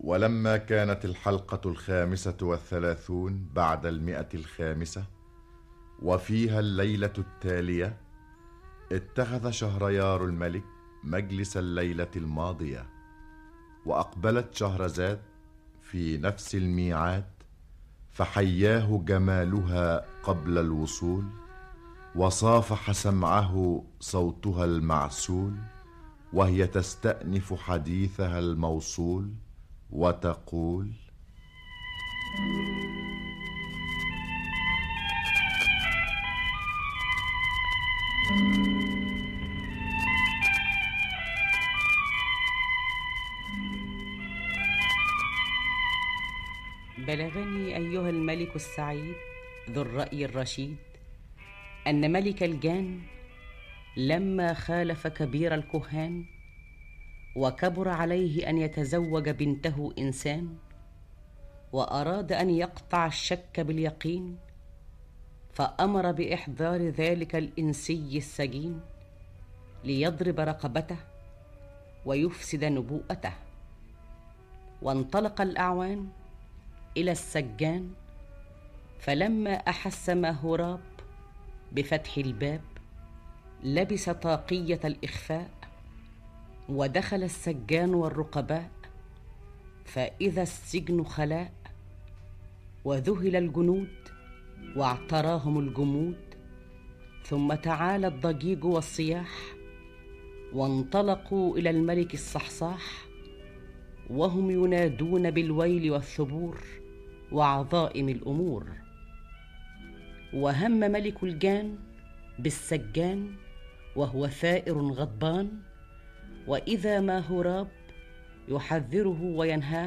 ولما كانت الحلقة الخامسة والثلاثون بعد المئة الخامسة وفيها الليلة التالية اتخذ شهريار الملك مجلس الليلة الماضية وأقبلت شهرزاد في نفس الميعاد فحياه جمالها قبل الوصول وصافح سمعه صوتها المعسول وهي تستأنف حديثها الموصول وتقول بلغني ايها الملك السعيد ذو الراي الرشيد ان ملك الجان لما خالف كبير الكهان وكبر عليه ان يتزوج بنته انسان واراد ان يقطع الشك باليقين فامر باحضار ذلك الانسي السجين ليضرب رقبته ويفسد نبوءته وانطلق الاعوان الى السجان فلما احس ماهوراب بفتح الباب لبس طاقيه الاخفاء ودخل السجان والرقباء فاذا السجن خلاء وذهل الجنود واعتراهم الجمود ثم تعالى الضجيج والصياح وانطلقوا الى الملك الصحصاح وهم ينادون بالويل والثبور وعظائم الامور وهم ملك الجان بالسجان وهو ثائر غضبان واذا ما هراب يحذره وينهاه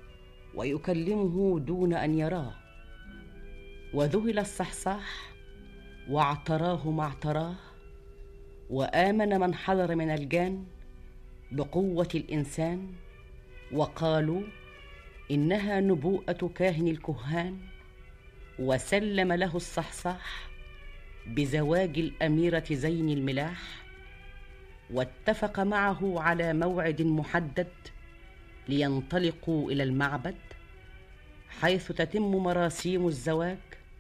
ويكلمه دون ان يراه وذهل الصحصاح واعتراه ما اعتراه وامن من حضر من الجان بقوه الانسان وقالوا انها نبوءه كاهن الكهان وسلم له الصحصاح بزواج الاميره زين الملاح واتفق معه على موعد محدد لينطلقوا الى المعبد حيث تتم مراسيم الزواج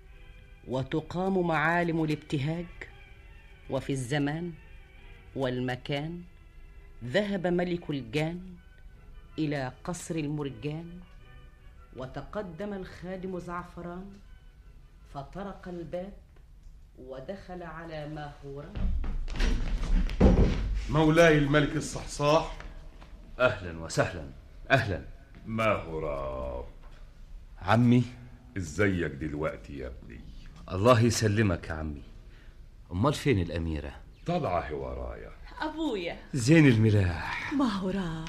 وتقام معالم الابتهاج وفي الزمان والمكان ذهب ملك الجان الى قصر المرجان وتقدم الخادم زعفران فطرق الباب ودخل على ماهورة مولاي الملك الصحصاح اهلا وسهلا اهلا ما هو راب عمي ازيك دلوقتي يا ابني الله يسلمك يا عمي امال فين الاميره طلعه ورايا أبويا زين الملاح ما هو راب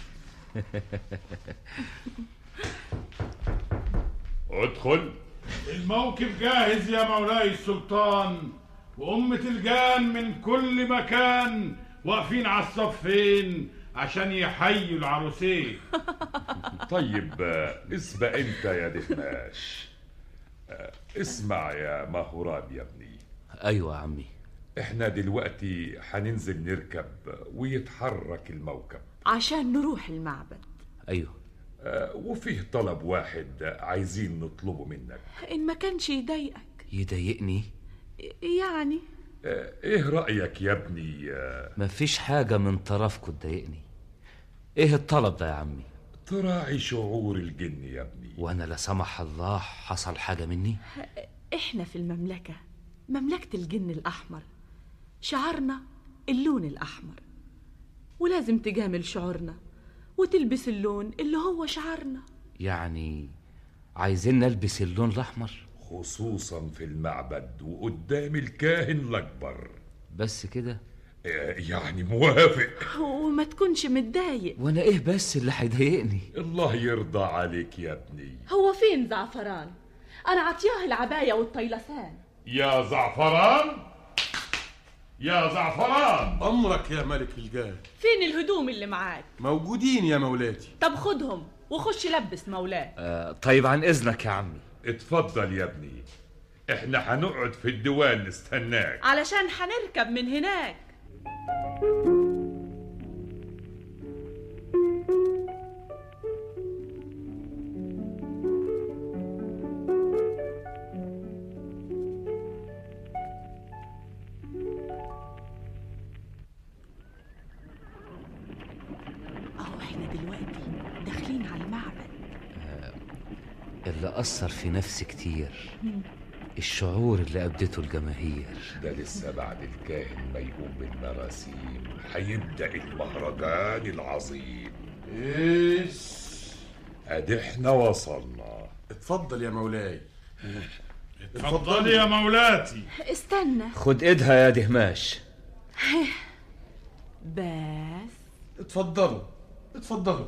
ادخل الموكب جاهز يا مولاي السلطان وأمة الجان من كل مكان واقفين على الصفين عشان يحيوا العروسين طيب آه، اسبق انت يا دهماش آه، اسمع يا ماهوراب يا ابني ايوه يا عمي احنا دلوقتي هننزل نركب ويتحرك الموكب عشان نروح المعبد ايوه آه، وفيه طلب واحد عايزين نطلبه منك إن ما كانش يضايقك يضايقني يعني آه، ايه رأيك يا ابني آه، مفيش حاجه من طرفكم تضايقني ايه الطلب ده يا عمي تراعي شعور الجن يا ابني وانا لا سمح الله حصل حاجه مني إحنا في المملكة مملكة الجن الأحمر شعارنا اللون الأحمر ولازم تجامل شعورنا وتلبس اللون اللي هو شعارنا يعني عايزين نلبس اللون الاحمر خصوصا في المعبد وقدام الكاهن الأكبر بس كده آه، يعني موافق وما تكونش متضايق وانا ايه بس اللي هيضايقني الله يرضى عليك يا ابني هو فين زعفران أنا عطياه العباية والطيلسان يا زعفران يا زعفران أمرك يا ملك الجاه فين الهدوم اللي معاك موجودين يا مولاتي طب خدهم وخش لبس مولاه آه طيب عن اذنك يا عمي اتفضل يا ابني احنا هنقعد في الديوان نستناك علشان هنركب من هناك اللي أثر في نفسي كتير الشعور اللي أبدته الجماهير ده لسه بعد الكاهن ما يقوم بالمراسيم هيبدأ المهرجان العظيم ايش ادي احنا وصلنا اتفضل يا مولاي اتفضلي يا مولاتي استنى خد إيدها يا دهماش بس اتفضلوا اتفضلوا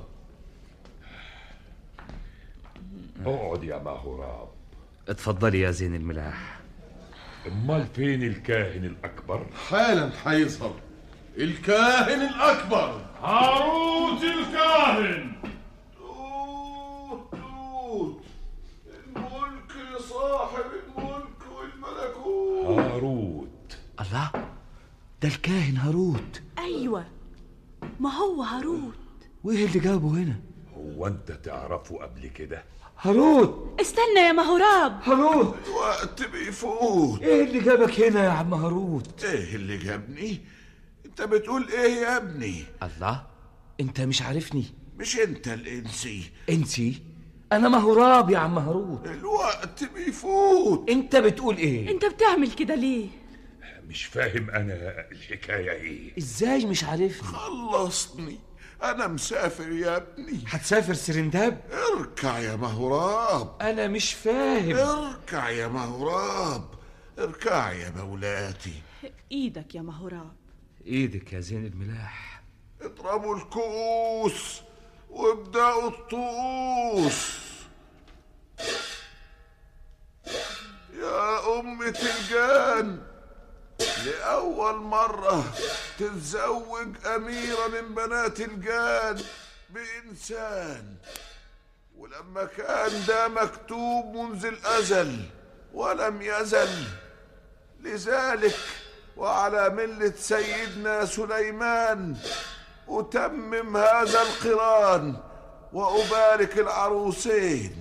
اقعد يا مهراب اتفضلي يا زين الملاح امال فين الكاهن الاكبر حالا هيظهر الكاهن الاكبر هاروت الكاهن توت توت الملك لصاحب الملك والملكوت هاروت الله ده الكاهن هاروت ايوه ما هو هاروت وإيه اللي جابه هنا هو انت تعرفه قبل كده هاروت استنى يا مهراب هاروت الوقت بيفوت إيه اللي جابك هنا يا عم هاروت ايه اللي جابني انت بتقول ايه يا ابني الله انت مش عارفني مش انت الانسي انتي انا مهراب يا عم هاروت الوقت بيفوت انت بتقول ايه انت بتعمل كده ليه مش فاهم انا الحكايه ايه ازاي مش عارفني خلصني انا مسافر يا ابني هتسافر سرنداب اركع يا مهراب انا مش فاهم اركع يا مهراب اركع يا مولاتي ايدك يا مهراب ايدك يا زين الملاح اضربوا الكؤوس وابدأوا الطقوس يا أمة الجان لأول مرة تتزوج أميرة من بنات الجان بإنسان ولما كان ده مكتوب منذ الأزل ولم يزل لذلك وعلى ملة سيدنا سليمان أتمم هذا القران وأبارك العروسين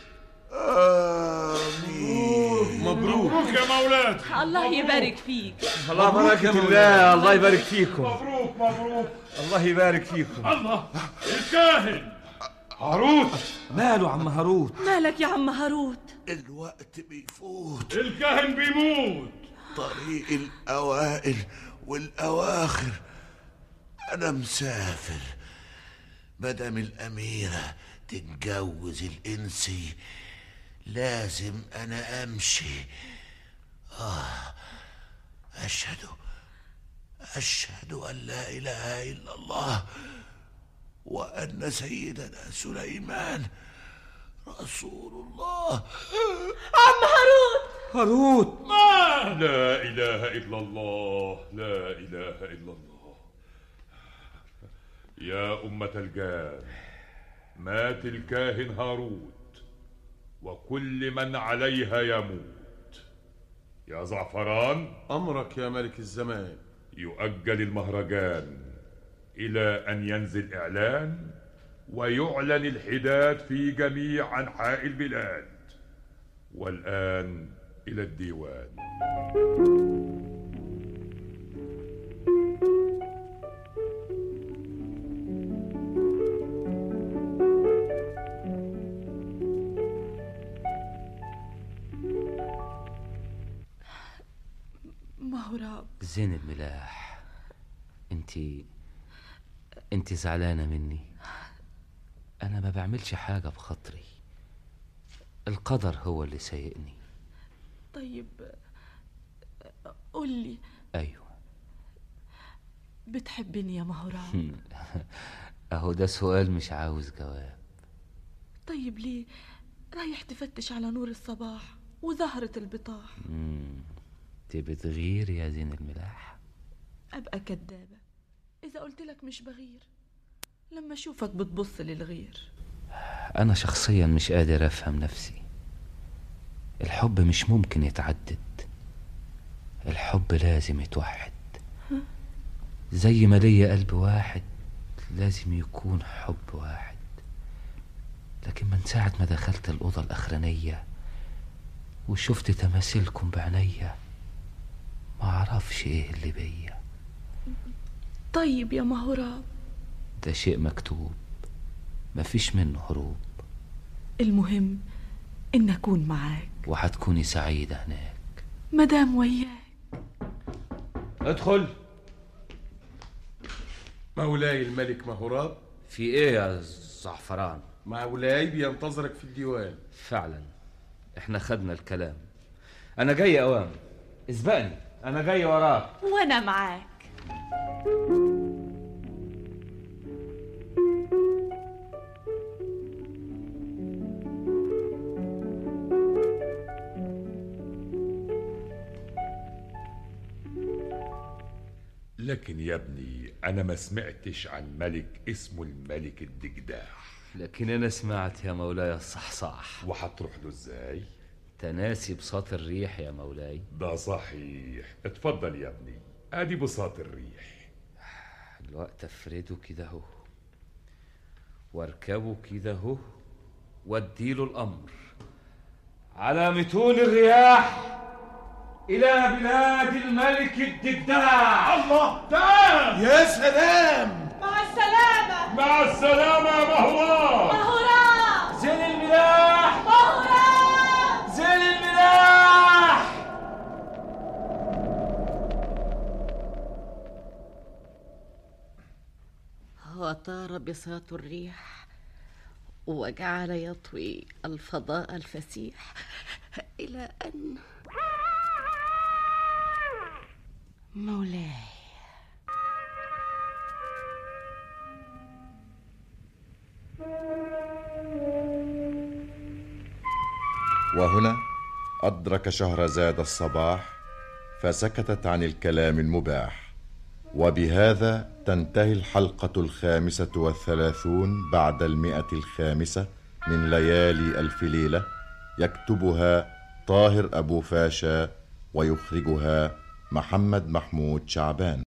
آمين مبروك مبروك يا مولاتي الله يبارك فيك الله بركة الله الله يبارك فيكم مبروك مبروك الله يبارك فيكم الله الكاهن هاروت ماله عم هاروت مالك يا عم هاروت الوقت بيفوت الكاهن بيموت طريق الأوائل والأواخر أنا مسافر مدام الأميرة تتجوز الإنسي لازم أنا أمشي آه أشهد أشهد أن لا إله إلا الله وأن سيدنا سليمان رسول الله هاروت لا اله الا الله لا اله الا الله يا امه الجان مات الكاهن هاروت وكل من عليها يموت يا زعفران امرك يا ملك الزمان يؤجل المهرجان الى ان ينزل اعلان ويعلن الحداد في جميع انحاء البلاد والان الى الديوان مهراب زين الملاح انتي انتي زعلانة مني انا ما بعملش حاجة بخاطري القدر هو اللي سايقني طيب قول لي ايوه بتحبني يا مهراب اهو ده سؤال مش عاوز جواب طيب ليه رايح تفتش على نور الصباح وزهرة البطاح انت بتغير يا زين الملاح أبقى كدابة إذا قلت لك مش بغير لما أشوفك بتبص للغير انا شخصيا مش قادر افهم نفسي الحب مش ممكن يتعدد الحب لازم يتوحد زي ما ليا قلب واحد لازم يكون حب واحد لكن من ساعة ما دخلت الأوضة الأخرانية وشفت تماثيلكم بعينيا ما أعرفش إيه اللي بيا طيب يا مهراب ده شيء مكتوب مفيش منه هروب المهم إن أكون معاك وحتكوني سعيدة هناك مدام وياك ادخل مولاي الملك مهوراب في ايه يا زعفران مولاي بينتظرك في الديوان فعلا احنا خدنا الكلام انا جاي اوام اسبقني انا جاي وراك وأنا معاك لكن يا ابني انا ما سمعتش عن ملك اسمه الملك الدجداح لكن انا سمعت يا مولاي الصحصاح وهتروح له ازاي تناسي بساط الريح يا مولاي ده صحيح اتفضل يا ابني ادي بساط الريح الوقت افرده كده اهو واركبه كده اهو واديله الامر على متون الرياح الى بلاد الملك الدجداح الله تعال يا سلام مع السلامة مع السلامة يا مهران مهورا زين الملاح مهورا زين الملاح وطار بساط الريح وجعل يطوي الفضاء الفسيح إلى أن مولاي وهنا أدرك شهرزاد الصباح فسكتت عن الكلام المباح وبهذا تنتهي الحلقة الخامسة والثلاثون بعد المئة الخامسة من ليالي ألف ليلة يكتبها طاهر أبو فاشا ويخرجها محمد محمود شعبان